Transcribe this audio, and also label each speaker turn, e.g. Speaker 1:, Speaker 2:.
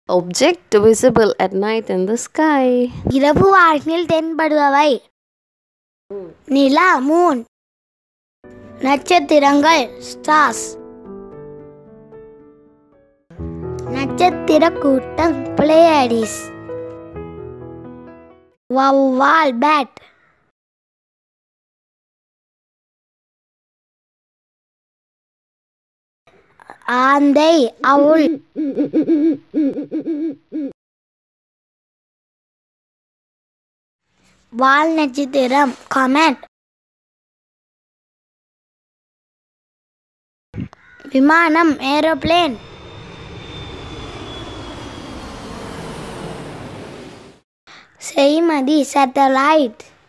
Speaker 1: Object visible at night in the sky.
Speaker 2: இரவு வானில் தென்படுபவை நிலா Moon நட்சத்திரங்கள் ஸ்டார்ஸ் நட்சத்திர கூட்டம் பிளேயடிஸ் வவ்வால் பேட் ஆந்தை அவுள் வால் நட்சத்திரம் கமெட் விமானம் ஏரோப்ளேன் செய்மதி சேட்டலைட்